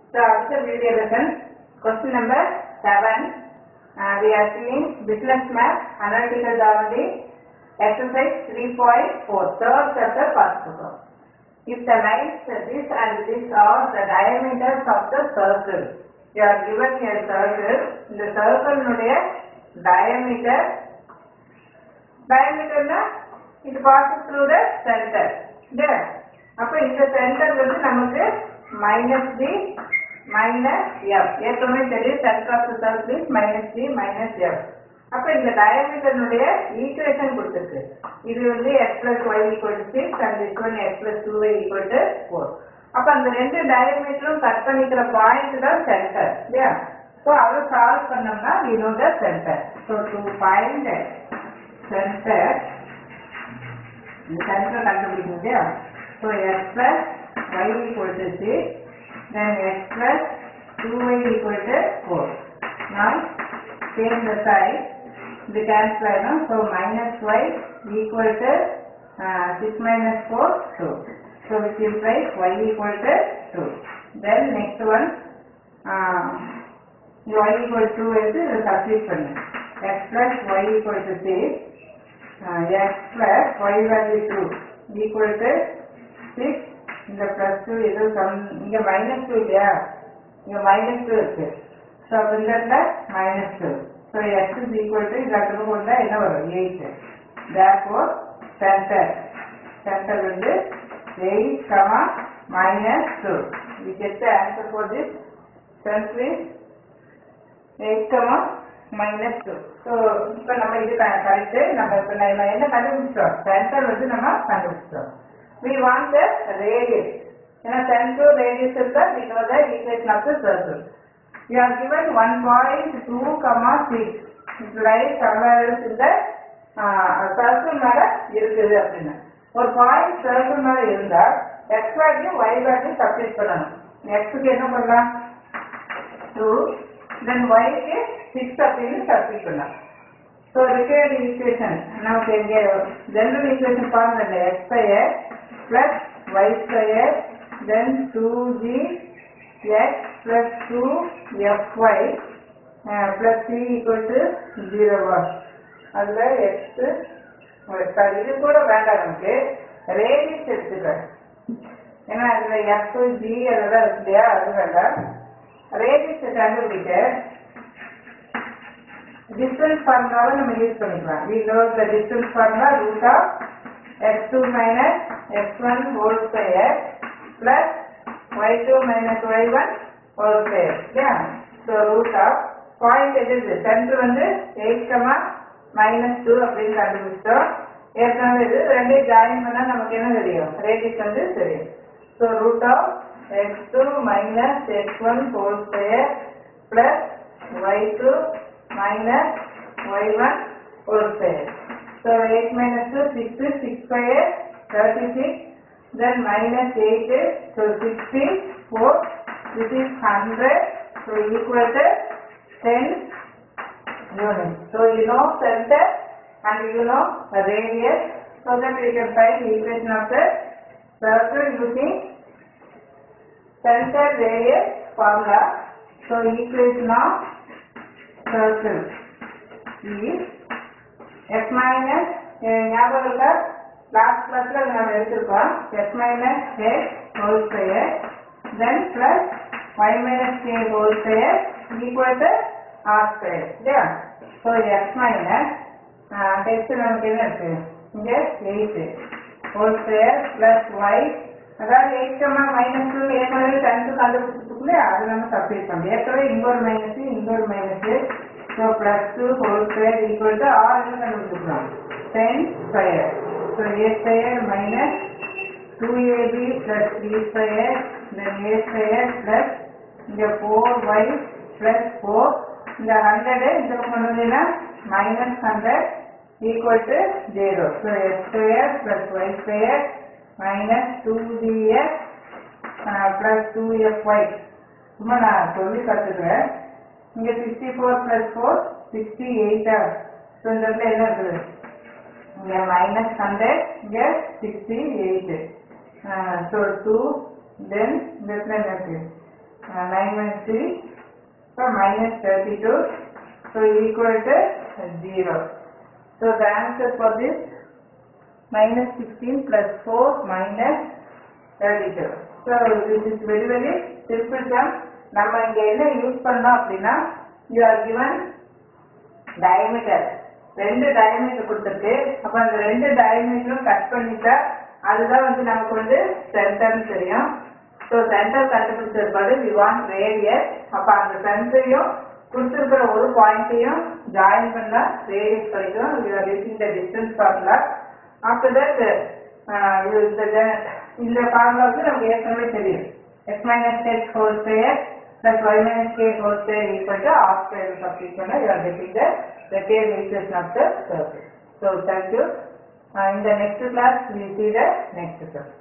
So after video lesson, question number seven, uh, we are seeing business math, analytical geometry, exercise three point four, third chapter first book. If the lines this and this are the diameters of the circle, you are given a circle, இந்த circle னுடைய diameter, diameter னா it passes through the center, இல்லையா? அப்ப இந்த centre வந்து நமக்கு minus D minus F ஏற்கனவே தெரியும் centre of circle is minus D minus F அப்ப இந்த டயமீட்டர்னுடைய ஈக்குவேஷன் கொடுத்துருக்கு இது வந்து x plus y equal to six and this one x plus two y equal to four அப்ப அந்த ரெண்டு டயமீட்டரும் கட் பண்ணிக்கிற பாயிண்ட் தான் சென்டர் இல்லையா ஸோ அதை சால்வ் பண்ணோம்னா we know the center so to find centre இந்த சென்டர் கண்டுபிடிக்கணும் இல்லையா so x plus y equal to six then X plus two y equal to four நான் சேம் த சைட் இது cancel ஆகிடும் so minus y equal to six minus four two so which implies y equal to two then next one y equal to எடுத்து இதை substitute பண்ணு x plus y equal to 6 uh, x plus y value 2 equal to 6 இந்த plus 2 இது some இங்க minus 2 இல்லையா இங்க minus 2 இருக்கு so அப்போ இந்த இடத்துல minus 2 so x is equal to இந்த இடத்துல கொண்டா என்ன வரும் 8 therefore center center வந்து 8 comma minus 2 we get the answer for this center is 8 comma minus 2 so இப்போ நம்ம இது கரெக்டு நம்ம இப்போ நம்ம என்ன கண்டுபிடிச்சோம் சென்டர் வந்து நம்ம கண்டுபிடிச்சோம் we want the radius ஏன்னா center radius இருக்கா we know the equation of the circle you are given 1.2 comma 6 it lies somewhere else in the circle மேல இருக்குது அப்படின்னு ஒரு பாயிண்ட் சர்க்கிள் மேல இருந்தா x value y value substitute பண்ணணும் எக்ஸுக்கு என்ன பண்ணலாம் டூ தென் ஒய்க்கு சிக்ஸ் அப்படின்னு சப்ஸ்டிட் பண்ணலாம் ஸோ ரிப்பேர்டு ஈக்குவேஷன் நமக்கு இங்கே ஜெனரல் ஈக்குவேஷன் ஃபார்ம் இல்லை x square plus y square then two G x plus two F y plus C equal to zero one அதில் எக்ஸ் சாரி இது கூட வேண்டாம் நமக்கு ரேடியஸ் எடுத்துக்க ஏன்னா அதில் எஃப் ஜி அதெல்லாம் இருக்கு இல்லையா அது வேண்டாம் ரேடியஸ் கண்டுபிடிக்க டிஸ்டன்ஸ் ஃபார்முலாவை நம்ம யூஸ் பண்ணிக்கலாம் we know the distance formula root of x2 minus x1 whole square plus y2 minus y1 whole square இல்லையா so root of point எது சென்டர் வந்து 8 கமா மைனஸ் டூ அப்படின்னு கண்டுபிடிச்சோம் ஏற்கனவே இது ரெண்டையும் ஜாயின் பண்ணா நமக்கு என்ன தெரியும் ரேடியஸ் வந்து தெரியும் so root of x two minus x one whole square plus y two minus y1 whole square. So 8 minus 2, 6 is 6 square, 36, then minus 8 is, so 60, 4, this is 100, so equal to 10 units. So you know center and you know the radius, so that we can find the equation of the circle using center radius formula. So equation of circle is f minus ஞாபகம் இல்ல last கிளாஸ்ல நம்ம எடுத்திருக்கோம் f minus k whole square then plus y minus k whole square equal to r square இல்லையா so f minus h நமக்கு என்ன இருக்கு இங்க 8 whole square plus y அதாவது எயிட் கமா மைனஸ் டூ ஏற்கனவே டென்த்து கண்டுபிடிச்சதுக்குள்ளே அது நம்ம சப்ஸ்டிட் பண்ணணும் ஏற்கனவே இங்க ஒரு மைனஸ் இங்க ஒரு minus so plus two whole square equal to R என்ன கண்டுபிடிச்சிருக்கோம் ten square so A square minus two AB plus three square then A square plus இங்க ஃபோர் ஒய் பிளஸ் ஃபோர் இந்த ஹண்ட்ரடு இந்த கொண்டு வந்தீங்கன்னா minus hundred equal to zero so x square plus y square minus 2dx uh, plus 2fy சும்மா நான் சொல்லி கற்றுக்கிறேன் இங்கே sixty four plus four sixty எயிட்டா ஸோ இந்த இடத்துல என்ன இருக்குது இங்கே மைனஸ் ஹண்ட்ரட் இங்கே sixty eight so two then இந்த இடத்துல என்ன இருக்கு uh, 9 minus 3, so minus 32, so equal to uh, 0. So the answer for this minus 16 plus 4 minus 32. So this is very very simple sum. நம்ம இங்க என்ன யூஸ் பண்ணோம் அப்படின்னா you are given diameter ரெண்டு டயமீட்டர் கொடுத்துருக்கு அப்ப அந்த ரெண்டு டயமீட்டரும் கட் பண்ணிட்டா அதுதான் வந்து நமக்கு வந்து சென்டர்னு தெரியும் ஸோ சென்டர் கண்டுபிடிச்ச பாடு வி வாண்ட் ரேடியஸ் அப்ப அந்த சென்டரையும் கொடுத்துருக்கிற ஒரு பாயிண்ட்டையும் ஜாயின் பண்ணா ரேடியஸ் கிடைக்கும் you are using the distance formula after that இந்த இந்த ஃபார்முலாவுக்கு நமக்கு ஏற்கனவே தெரியும் x minus x whole square plus y minus k whole square equal to r square substitution you are getting the Laplace equation of the surface. So thank you. Uh, in the next class we see the next step.